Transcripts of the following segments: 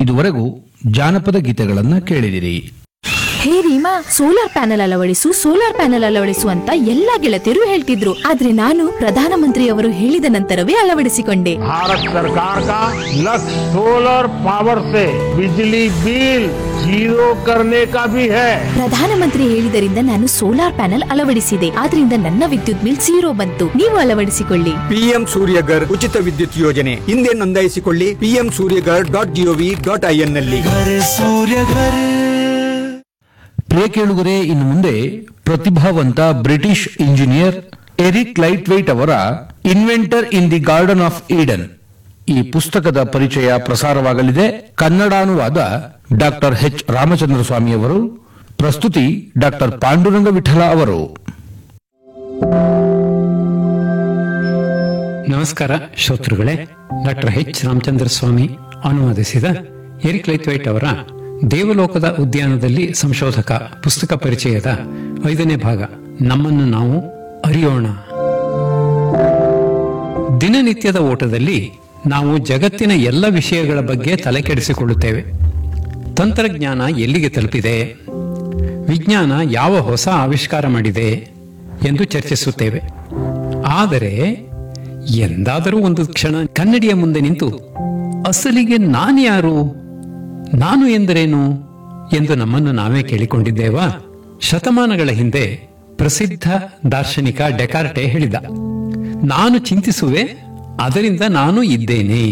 ಇದುವರೆಗೂ ಜಾನಪದ ಗೀತೆಗಳನ್ನ ಕೇಳಿದಿರಿ ಹೇ ರೀಮಾ ಸೋಲಾರ್ ಪ್ಯಾನೆಲ್ ಅಳವಡಿಸು ಸೋಲಾರ್ ಪ್ಯಾನೆಲ್ ಅಳವಡಿಸು ಅಂತ ಎಲ್ಲಾ ಗೆಳತಿಯರು ಹೇಳ್ತಿದ್ರು ಆದ್ರೆ ನಾನು ಪ್ರಧಾನಮಂತ್ರಿಯವರು ಹೇಳಿದ ನಂತರವೇ ಅಳವಡಿಸಿಕೊಂಡೆ भारत सरकार का लक्ष्य सोलर पावर से बिजली बिल जीरो करने का भी है ಪ್ರಧಾನಮಂತ್ರಿ ಹೇಳಿದರಿಂದ ನಾನು ಸೋಲಾರ್ ಪ್ಯಾನೆಲ್ ಅಳವಡಿಸಿದೆ ಆದ್ರಿಂದ ನನ್ನ ವಿದ್ಯುತ್ ಬಿಲ್ ಝೀರೋ ಬಂತು ನೀವು ಅಳವಡಿಸಿಕೊಳ್ಳಿ ಪಿಎಂ ಸೂರ್ಯಗರ್ ಉಚಿತ ವಿದ್ಯುತ್ ಯೋಜನೆ ಹಿಂದೆ ನೋಂದಾಯಿಸಿಕೊಳ್ಳಿ PM Suryaghar dot gov dot IN ನಲ್ಲಿ ಪ್ರಿಯ ಕೇಳುಗರೆ ಇನ್ನು ಮುಂದೆ ಪ್ರತಿಭಾವಂತ British engineer Eric Laithwaite ಅವರ inventor in the garden of Eden ಈ ಪುಸ್ತಕದ ಪರಿಚಯ ಪ್ರಸಾರವಾಗಲಿದೆ ಕನ್ನಡಾನುವಾದ ಡಾಕ್ಟರ್ ಎಚ್ ರಾಮಚಂದ್ರ ಸ್ವಾಮಿ ಅವರು ಪ್ರಸ್ತುತಿ ಡಾಕ್ಟರ್ ಪಾಂಡುರಂಗ ವಿಠಲ ಅವರು ನಮಸ್ಕಾರ ಶ್ರೋತೃಗಳೇ ಡಾಕ್ಟರ್ ಎಚ್ ರಾಮಚಂದ್ರ ಸ್ವಾಮಿ ಅನುವಾದಿಸಿದ ಎರಿಕ್ ಲೈತ್ವೈಟ್ ಅವರ ದೇವಲೋಕದ ಉದ್ಯಾನದಲ್ಲಿ ಸಂಶೋಧಕ ಪುಸ್ತಕ ಪರಿಚಯದ ಐದನೇ ಭಾಗ ನಮ್ಮನ್ನು ನಾವು ಅರಿಯೋಣ ದಿನನಿತ್ಯದ ಓಟದಲ್ಲಿ ನಾವು ಜಗತ್ತಿನ ಎಲ್ಲ ವಿಷಯಗಳ ಬಗ್ಗೆ ತಲೆಕೆಡಿಸಿಕೊಳ್ಳುತ್ತೇವೆ ತಂತ್ರಜ್ಞಾನ ಎಲ್ಲಿಗೆ ತಲುಪಿದೆ ವಿಜ್ಞಾನ ಯಾವ ಹೊಸ ಆವಿಷ್ಕಾರ ಮಾಡಿದೆ ಎಂದು ಚರ್ಚಿಸುತ್ತೇವೆ ಆದರೆ ಎಂದಾದರೂ ಒಂದು ಕ್ಷಣ ಕನ್ನಡಿಯ ಮುಂದೆ ನಿಂತು ಅಸಲಿಗೆ ನಾನು ಯಾರು ನಾನು ಎಂದರೇನು ಎಂದು ನಮ್ಮನ್ನು ನಾವೇ ಕೇಳಿಕೊಂಡಿದ್ದೇವಾ ಶತಮಾನಗಳ ಹಿಂದೆ ಪ್ರಸಿದ್ಧ ದಾರ್ಶನಿಕ ಡೆಕಾರ್ಟೆ ಹೇಳಿದ ನಾನು ಚಿಂತಿಸುವೆ ಅದರಿಂದ ನಾನು ಇದ್ದೇನೆ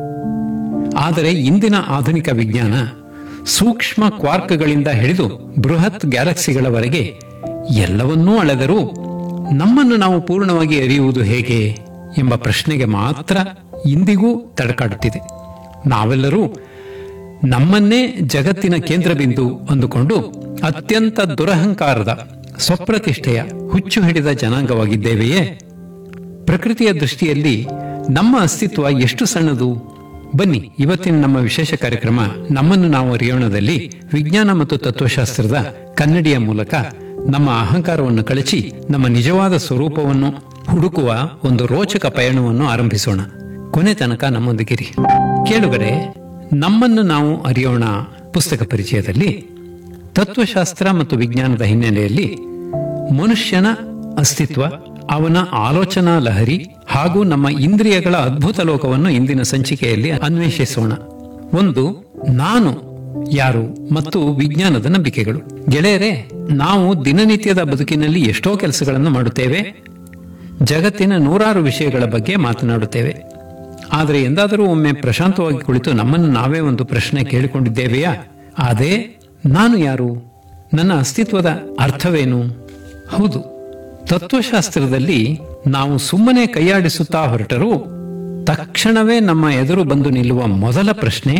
ಆದರೆ ಇಂದಿನ ಆಧುನಿಕ ವಿಜ್ಞಾನ ಸೂಕ್ಷ್ಮ ಕ್ವಾರ್ಕ್ಗಳಿಂದ ಹಿಡಿದು ಬೃಹತ್ ಗ್ಯಾಲಕ್ಸಿಗಳವರೆಗೆ ಎಲ್ಲವನ್ನೂ ಅಳೆದರೂ ನಮ್ಮನ್ನು ನಾವು ಪೂರ್ಣವಾಗಿ ಅರಿಯುವುದು ಹೇಗೆ ಎಂಬ ಪ್ರಶ್ನೆಗೆ ಮಾತ್ರ ಇಂದಿಗೂ ತಡಕಾಡುತ್ತಿದೆ ನಾವೆಲ್ಲರೂ ನಮ್ಮನ್ನೇ ಜಗತ್ತಿನ ಕೇಂದ್ರಬಿಂದು ಅಂದುಕೊಂಡು ಅತ್ಯಂತ ದುರಹಂಕಾರದ ಸ್ವಪ್ರತಿಷ್ಠೆಯ ಹುಚ್ಚು ಹಿಡಿದ ಜನಾಂಗವಾಗಿದ್ದೇವೆಯೇ ಪ್ರಕೃತಿಯ ದೃಷ್ಟಿಯಲ್ಲಿ ನಮ್ಮ ಅಸ್ತಿತ್ವ ಎಷ್ಟು ಸಣ್ಣದು ಬನ್ನಿ ಇವತ್ತಿನ ನಮ್ಮ ವಿಶೇಷ ಕಾರ್ಯಕ್ರಮ ನಮ್ಮನ್ನು ನಾವು ಅರಿಯೋಣದಲ್ಲಿ ವಿಜ್ಞಾನ ಮತ್ತು ತತ್ವಶಾಸ್ತ್ರದ ಕನ್ನಡಿಯ ಮೂಲಕ ನಮ್ಮ ಅಹಂಕಾರವನ್ನು ಕಳಚಿ ನಮ್ಮ ನಿಜವಾದ ಸ್ವರೂಪವನ್ನು ಹುಡುಕುವ ಒಂದು ರೋಚಕ ಪಯಣವನ್ನು ಆರಂಭಿಸೋಣ ಕೊನೆ ತನಕ ನಮ್ಮೊಂದಿಗಿರಿ ಕೇಳುಗರೆ ನಮ್ಮನ್ನು ನಾವು ಅರಿಯೋಣ ಪುಸ್ತಕ ಪರಿಚಯದಲ್ಲಿ ತತ್ವಶಾಸ್ತ್ರ ಮತ್ತು ವಿಜ್ಞಾನದ ಹಿನ್ನೆಲೆಯಲ್ಲಿ ಮನುಷ್ಯನ ಅಸ್ತಿತ್ವ ಅವನ ಆಲೋಚನಾ ಲಹರಿ ಹಾಗೂ ನಮ್ಮ ಇಂದ್ರಿಯಗಳ ಅದ್ಭುತ ಲೋಕವನ್ನು ಇಂದಿನ ಸಂಚಿಕೆಯಲ್ಲಿ ಅನ್ವೇಷಿಸೋಣ ಒಂದು ನಾನು ಯಾರು ಮತ್ತು ವಿಜ್ಞಾನದ ನಂಬಿಕೆಗಳು ಗೆಳೆಯರೇ ನಾವು ದಿನನಿತ್ಯದ ಬದುಕಿನಲ್ಲಿ ಎಷ್ಟೋ ಕೆಲಸಗಳನ್ನು ಮಾಡುತ್ತೇವೆ ಜಗತ್ತಿನ ನೂರಾರು ವಿಷಯಗಳ ಬಗ್ಗೆ ಮಾತನಾಡುತ್ತೇವೆ ಆದರೆ ಎಂದಾದರೂ ಒಮ್ಮೆ ಪ್ರಶಾಂತವಾಗಿ ಕುಳಿತು ನಮ್ಮನ್ನು ನಾವೇ ಒಂದು ಪ್ರಶ್ನೆ ಕೇಳಿಕೊಂಡಿದ್ದೇವೆಯಾ ಅದೇ ನಾನು ಯಾರು ನನ್ನ ಅಸ್ತಿತ್ವದ ಅರ್ಥವೇನು ಹೌದು ತತ್ವಶಾಸ್ತ್ರದಲ್ಲಿ ನಾವು ಸುಮ್ಮನೆ ಕೈಯಾಡಿಸುತ್ತಾ ಹೊರಟರೂ ತಕ್ಷಣವೇ ನಮ್ಮ ಎದುರು ಬಂದು ನಿಲ್ಲುವ ಮೊದಲ ಪ್ರಶ್ನೆ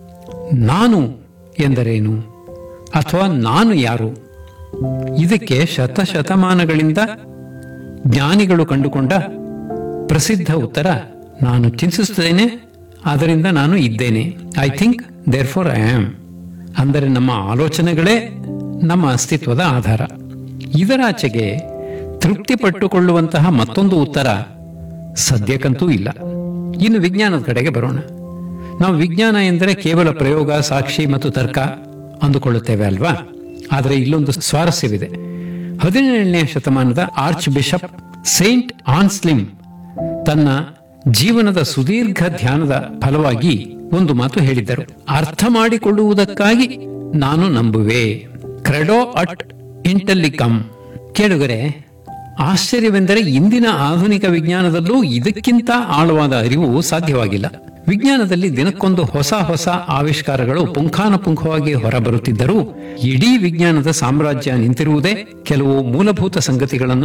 ನಾನು ಎಂದರೇನು ಅಥವಾ ನಾನು ಯಾರು ಇದಕ್ಕೆ ಶತಶತಮಾನಗಳಿಂದ ಜ್ಞಾನಿಗಳು ಕಂಡುಕೊಂಡ ಪ್ರಸಿದ್ಧ ಉತ್ತರ ನಾನು ಚಿಂತಿಸುತ್ತೇನೆ ಆದ್ದರಿಂದ ನಾನು ಇದ್ದೇನೆ I think therefore I am ಅಂದರೆ ನಮ್ಮ ಆಲೋಚನೆಗಳೇ ನಮ್ಮ ಅಸ್ತಿತ್ವದ ಆಧಾರ ಇದರಾಚೆಗೆ ತೃಪ್ತಿ ಪಟ್ಟುಕೊಳ್ಳುವಂತಹ ಮತ್ತೊಂದು ಉತ್ತರ ಸದ್ಯಕ್ಕಂತೂ ಇಲ್ಲ ಇನ್ನು ವಿಜ್ಞಾನದ ಕಡೆಗೆ ಬರೋಣ ನಾವು ವಿಜ್ಞಾನ ಎಂದರೆ ಕೇವಲ ಪ್ರಯೋಗ ಸಾಕ್ಷಿ ಮತ್ತು ತರ್ಕ ಅಂದುಕೊಳ್ಳುತ್ತೇವೆ ಅಲ್ವಾ ಆದರೆ ಇಲ್ಲೊಂದು ಸ್ವಾರಸ್ಯವಿದೆ ಹದಿನೇಳನೇ ಶತಮಾನದ ಆರ್ಚ್ ಬಿಷಪ್ ಸೇಂಟ್ ಆನ್ಸ್ಲಿಮ್ ತನ್ನ ಜೀವನದ ಸುದೀರ್ಘ ಧ್ಯಾನದ ಫಲವಾಗಿ ಒಂದು ಮಾತು ಹೇಳಿದ್ದರು ಅರ್ಥ ಮಾಡಿಕೊಳ್ಳುವುದಕ್ಕಾಗಿ ನಾನು ನಂಬುವೆ ಕ್ರೆಡೋ ಅಟ್ ಇಂಟೆಲ್ಲಿಕಮ್ ಕೇಳುಗರೆ ಆಶ್ಚರ್ಯವೆಂದರೆ ಇಂದಿನ ಆಧುನಿಕ ವಿಜ್ಞಾನದಲ್ಲೂ ಇದಕ್ಕಿಂತ ಆಳವಾದ ಅರಿವು ಸಾಧ್ಯವಾಗಿಲ್ಲ ವಿಜ್ಞಾನದಲ್ಲಿ ದಿನಕ್ಕೊಂದು ಹೊಸ ಹೊಸ ಆವಿಷ್ಕಾರಗಳು ಪುಂಖಾನುಪುಂಖವಾಗಿ ಹೊರಬರುತ್ತಿದ್ದರೂ ಇಡೀ ವಿಜ್ಞಾನದ ಸಾಮ್ರಾಜ್ಯ ನಿಂತಿರುವುದೇ ಕೆಲವು ಮೂಲಭೂತ ಸಂಗತಿಗಳನ್ನು